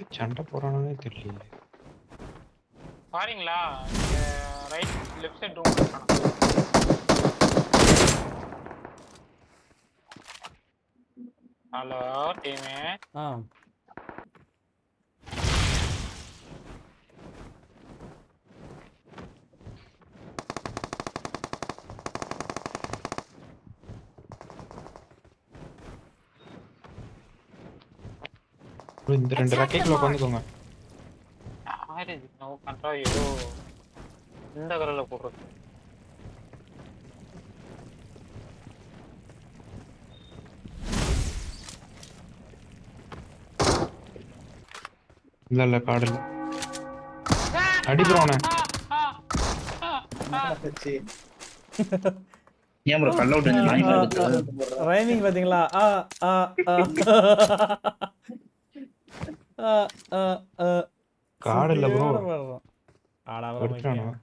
சண்டை போறானே தெரியல பாருங்களா ரைட் லெஃப்ட் சைடு ரூம் இருக்கானா ஹலோ டீமே ஆ bro, இந்த ரெண்டு Attack the ரக்கைக்குள்ள mark. உட்காந்துக்கோங்க யாரு இது நோ கண்ட்ரா ஏதோ இந்த கலர்ல போடுறது இல்ல இல்ல காடு இல்ல அடி bro அவனை ஏன் ப்ரோ கல் அவுட் நாய் இருக்கு ரைமிங் பாத்தீங்களா ஆ ஆ ஆ ஆ ஆ ஆ காடு இல்ல ப்ரோ சரியான பாடுறான். ஆடா வர எடுத்துட்டானோ மாட்டேன்.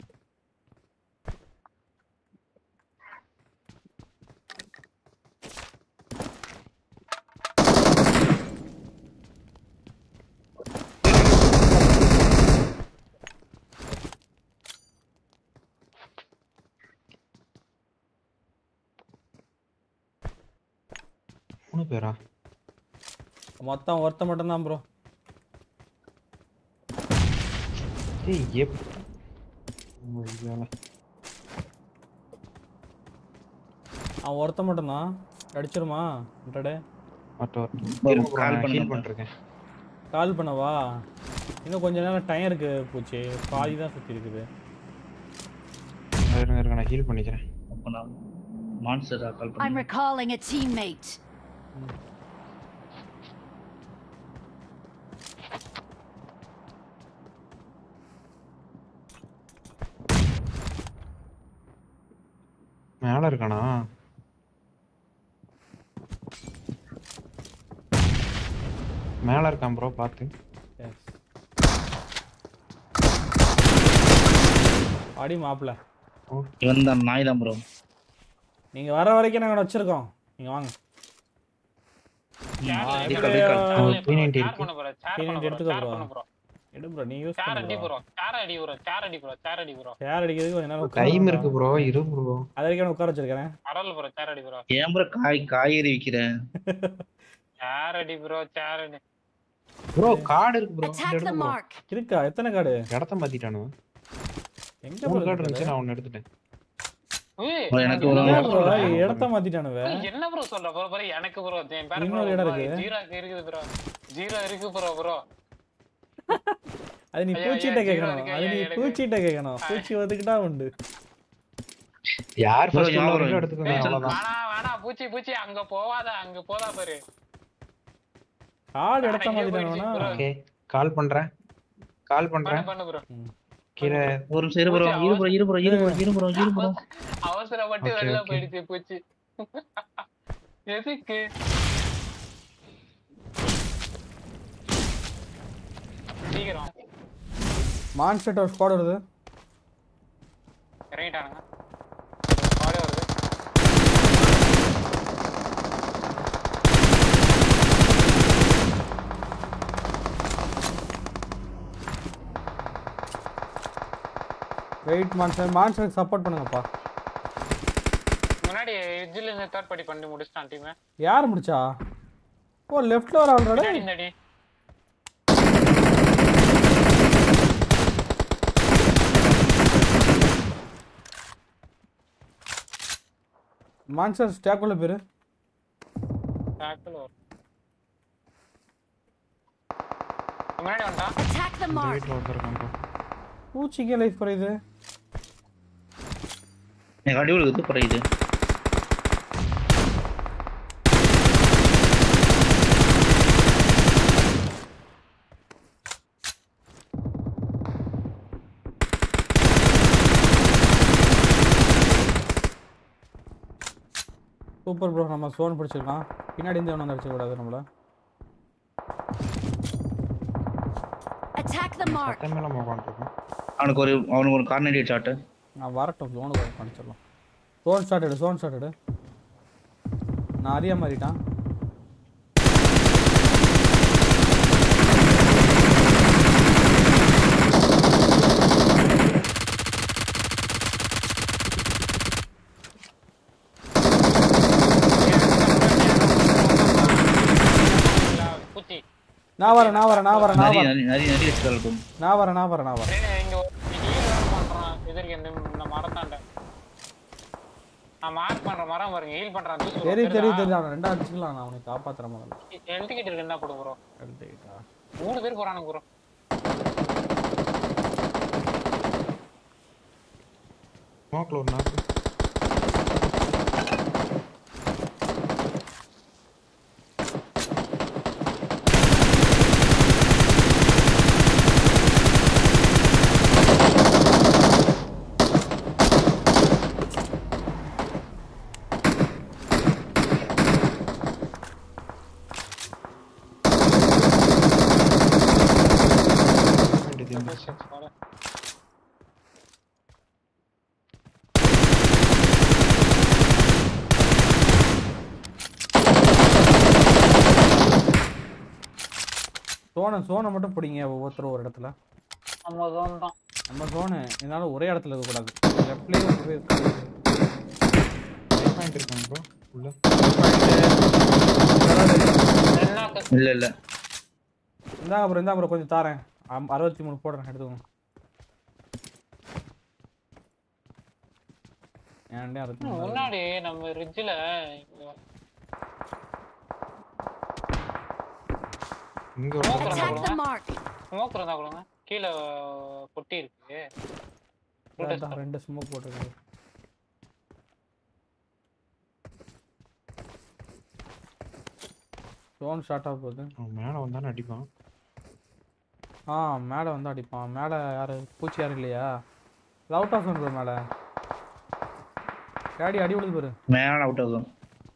மூணு பேரா மொத்தம் ஒருத்த மட்டும் தான் ப்ரோ ஏய் எப் ஓ, ஐயால. அவன் ஒருத்த மட்டும் தான் அடிச்சிருமா டடே ஆட்டோ bro, இருங்க bro, call நான் பண்ணுங்க heal bro. பண்ணிருக்கேன் கால் பண்ணவா இன்னும் கொஞ்ச நேரம் டைம் இருக்கு பூச்சி பாதி தான் சுத்தி இருக்குது இருங்க இருங்க நான் ஹீல் பண்ணிக்கிறேன் அப்ப நான் மான்ஸ்டரா கால் I'm பண்ணேன் recalling a teammate. மேல இருக்கானா மேல இருக்கான் ப்ரோ பாத்து Yes. அடி மாப்பிள்ள இவன் தான் நாய் தான் ப்ரோ நீங்க வர வரைக்கும் நாங்க வச்சிருக்கோம் நீங்க வாங்க Recall, recall. அவன் P90 சேர் இருக்கு. பண்ண போறோம் சேர் P90 பண்ண போறோம் எடுத்துக்கோ சேர் bro. பண்ண போறோம் எடு ப்ரோ நீ யூஸ் சேர் அடி பண்ணு ப்ரோ சேர் அடி ப்ரோ சேர் அடி ப்ரோ சேர் அடி ப்ரோ சேர் அடிக்கிறதுக்கு கொஞ்ச நேரம் உட்காரு டைம் bro. இருக்கு ப்ரோ இரு ப்ரோ அது வரைக்கும் நான் உட்கார வச்சிருக்கேன் அடல் ப்ரோ சேர் அடி ப்ரோ ஏன் ப்ரோ காய் காய்கறி விக்கிறேன் சேர் அடி ப்ரோ சேர் அடி ப்ரோ கார்டு இருக்கு ப்ரோ Attack the mark. இருக்கா எத்தனை கார்டு இடத்த மாத்திட்டானு எங்க மூணு bro கார்டு இருக்குது? இருந்துச்சு நான் ஒன்னு எடுத்துட்டேன் ஏய், bro, எனக்கு என்ன ஒரு- என்ன bro bro சொல்ற? இடத்த மாத்திட்டானுவ ஏய், என்ன ப்ரோ சொல்ற ப்ரோ ப்ரோ எனக்கு ப்ரோ என் பேர் இன்னொரு இடம் இருக்கு. ஜீரோக்கு இருக்குது ப்ரோ ஜீரோ இருக்கு ப்ரோ ப்ரோ அது நீ ஐயா, பூச்சிட்ட ஐயா, கேட்கணும் ஜீரோ அது நீ இருக்கு, ஐயா, பூச்சிட்ட கேட்கணும் பூச்சி வந்துக்கிட்டா உண்டு யார் Bro, ஃபர்ஸ்ட் உள்ள ஞாபகம் வரைக்கும் இருக்கு. எடுத்துக்கோங்க அவ்வளவுதான் வேணா வேணா பூச்சி பூச்சி அங்க போவாத அங்க போதா பாரு கார்டு இடத்த அட, இங்கே மாத்திட்டானுவனா போயிடுச்சு bro. ஓகே கால் பண்றேன் கால் பண்ணு பண்றேன் பண்ணு ப்ரோ கீழே ஒரு நிமிஷம் இரு ப்ரோ இரு ப்ரோ இரு ப்ரோ இரு ப்ரோ இரு ப்ரோ இரு ப்ரோ அவசரப்பட்டு Okay, வெளில okay. போயிடுச்சு பூச்சி எதுக்கு சீக்கிரம் மான்ஸ்டர் ஒரு ஸ்குவாட் வருது இறங்கிட்டானுங்க ஆடியோ வருது வெயிட் மான்ஸ்டர் மான்ஸ்டருக்கு சப்போர்ட் பண்ணுங்கப்பா முன்னாடி எட்ஜில் இருந்து தேர்ட் பார்ட்டி பண்ணி முடிச்சிட்டான் டீம் யார் முடிச்சா ஓ லெஃப்ட்ல வர ஆல்ரெடி பின்னாடி இந்த அடி மான்ஸ்டர் ஸ்டாக்குள்ள பேரு டேக்கிள் வரும் முன்னாடி வந்துட்டான் Attack the இந்த mark. வீட்டுல ஒருத்தர் இருக்கான் bro. பூச்சிக்கே லைஃப் குறையுது எனக்கு அடி விழுகுது குறையுது சூப்பர் ப்ரோ நம்ம சோன் பிடிச்சிருக்கான் பின்னாடி இருந்து ஒன்று அடிச்ச கூடாது நம்மள Attack the mark. சத்தம் மேல உட்காந்துருக்கோம் அவனுக்கு ஒரு அவனுக்கு ஒரு கார்னடி ஷாட்டு நான் வரட்டும் ஜோனுக்கு காமிச்சிடலாம் சோன் ஸ்டார்டடு சோன் ஸ்டார்டடு நான் அறிய மாறிட்டான் நான் வரேன் நான் வரேன் நான் வரேன் நான் நிறைய வரேன் நிறைய நிறைய நிறைய வச்சு வரட்டும் நான் வரேன் நான் வரேன் நான் வரேன் ஏய், இங்க ஒரு heal வேற பண்றான் எதிர்க்க இந்த இந்த மரத்தாண்ட நான் மார்க் பண்ற மரம் பாருங்க ஹீல் பண்றான் தூக்கி bro. தெரியும் தெரியும் தெரியுதா? தெரியும் அவனை ரெண்டா அடிச்சுக்கலாம் நான் அவனை காப்பாத்துறேன் முதல்ல health kit இருக்கு என்ன போடு ப்ரோ எடுத்துக்கிட்டா மூணு பேர் போறானுங்க ப்ரோ ஸ்மோக்ல ஒரு நாக்கு வேண்டியது இருந்துச்சு. சோனை சோனை மட்டும் பிடிங்க ஒவ்வொருத்தரும் ஒரு இடத்துல நம்ம zone தான் நம்ம சோனு என்னால ஒரே இடத்துல இருக்கக்கூடாது லெஃப்ட்லேயும் போய் உட்காந்து லைஃப் பாயிண்ட் இருக்காங்க ப்ரோ உள்ள என்ன இல்ல இல்ல இந்தாங்க அப்புறம் இந்தாங்க அப்புறம் கொஞ்சம் தாரேன் அம்- அறுபத்தி மூணு போடுறேன் எடுத்துக்கோங்க ஏன்டே அறுபத்தி மூணு முன்னாடி நம்ம ரிட்ஜில் இங்க ஒரு Smoke பக்கம் இருந்தா Attack the mark. ஸ்மோக் இருந்தா கொடுங்க கீழே பொட்டி இருக்கு அதான் ரெண்டு ஸ்மோக் போட்டுருக்காங்க சோன் ஸ்டார்ட் ஆக போகுது அவன் மேல வந்தானே அடிப்பான் ஆ மேலே வந்து அடிப்பான் மேலே யாரு பூச்சி யாரும் இல்லையா லவுட் ஆஃப் பண்ணுறது மேலே டேடி அடி விழுது பாரு மேல அவுட் ஆகும்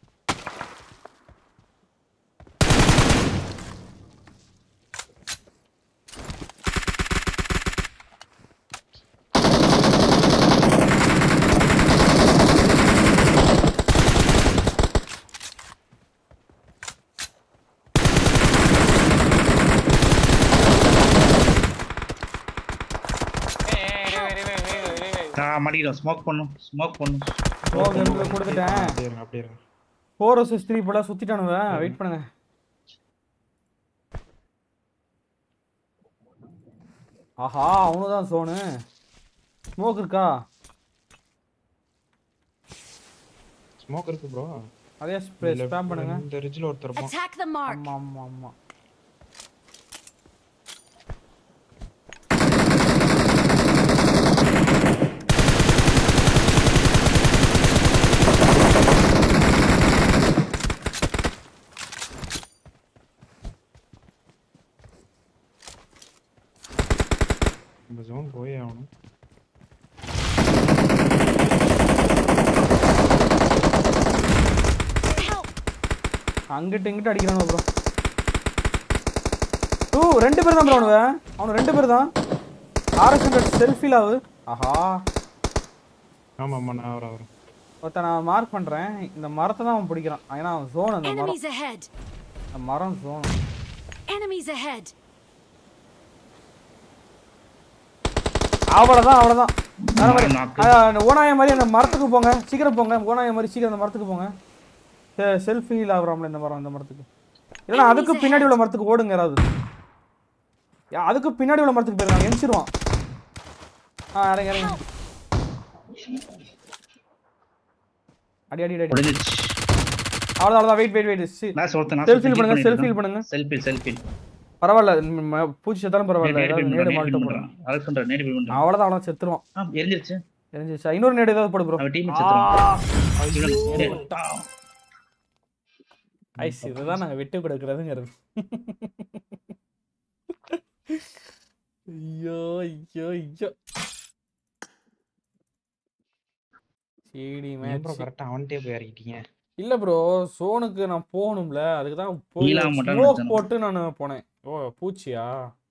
ஏய், ஏய், revive, revive, revive, revive. நான் மாட்டிக்கிறோம் ஸ்மோக் பண்ணும் ஸ்மோக் பண்ணும் ஓ ரெண்டு கொடுத்துட்டேன் அப்படியே இருங்க அப்படியே இருங்க ஃபோர் வர்சஸ் த்ரீ போல சுற்றிட்டானுவ வெயிட் பண்ணுங்க ஆஹா அவனுதான் சோனு ஸ்மோக் இருக்கா ஸ்மோக் இருக்கு ப்ரோ அதே ஸ்ப்ரே ஸ்பேம் பண்ணுங்க இந்த ரிட்ஜில் ஒருத்தர் இருப்பான் Attack the mark. ஆமா ஆமா ஆமா நம்ம ஜோன் போயே ஆகணும் Help. அங்கிட்டு இங்கிட்டு அடிக்கிறானு ப்ரோ டூ ரெண்டு பேர் தான் ப்ரோ அவனுவ அவனு ரெண்டு பேர் தான் ஆர்எஸ் ஹண்ட்ரட் செல்ஃபில் ஆகுது ஆஹா ஆமா ஆமா நான் வர வரேன் ஒருத்த நான் மார்க் பண்றேன் இந்த மரத்தை தான் அவன் பிடிக்கிறான் ஏன்னா அவன் ஜோன் அந்த மரம் Enemies ahead. அந்த மரம் ஜோன் Enemies ahead. அவ்வளோதான் அவ்வளோதான் வேற மாதிரி நாக்கு. ஆ, அந்த ஓனாய மாதிரி அந்த மரத்துக்கு போங்க சீக்கிரம் போங்க ஓனாய மாதிரி சீக்கிரம் அந்த மரத்துக்கு போங்க செல்ஃபி ஆகுறாம்ல இந்த மரம் இந்த மரத்துக்கு இல்லைன்னா அதுக்கு பின்னாடி உள்ள மரத்துக்கு ஓடுங்க யாராவது யா, அதுக்கு பின்னாடி உள்ள மரத்துக்கு போயிருக்காங்க எரிச்சிருவான் ஆ இறங்க இறங்க அடி அடி அடி அடி முடிஞ்சிச்சு அவ்வளோதான் அவ்வளோதான் வெயிட் வெயிட் வெயிட் நான் சொல்றேன் Selfie பண்ணுங்க, selfie பண்ணுங்க. செல்ஃபி செல்ஃபி பரவாயில்ல ம், ம- பூச்சி செத்தாலும் பரவாயில்ல ஏதாவது நேடு மால்ட்டு போடுறேன் அலெக்சாண்டர் நேடி போய் பண்றான் அவ்வளோதான் அவ்வளோ செத்துருவான் ஆ எரிஞ்சிருச்சு எரிஞ்சிச்சா இன்னொரு நேடு ஏதாவது போடு ப்ரோ அவன் டீம் செத்துறான் ஐஸ் இதுதான் நாங்க விட்டு கொடுக்கறதுங்கிறது ஐயோ ஐயோ ஐயோ சரி ப்ரோ மேட்ச் கரெக்டா அவன்கிட்டயே போய் இறக்கிட்டீங்க இல்ல ப்ரோ சோனுக்கு நான் போகணும்ல அதுக்கு தான் போய் Heal ஆக மாட்டான்னு ஸ்மோக் நினைச்சேன். போட்டு நான் போனேன் ஓ பூச்சியா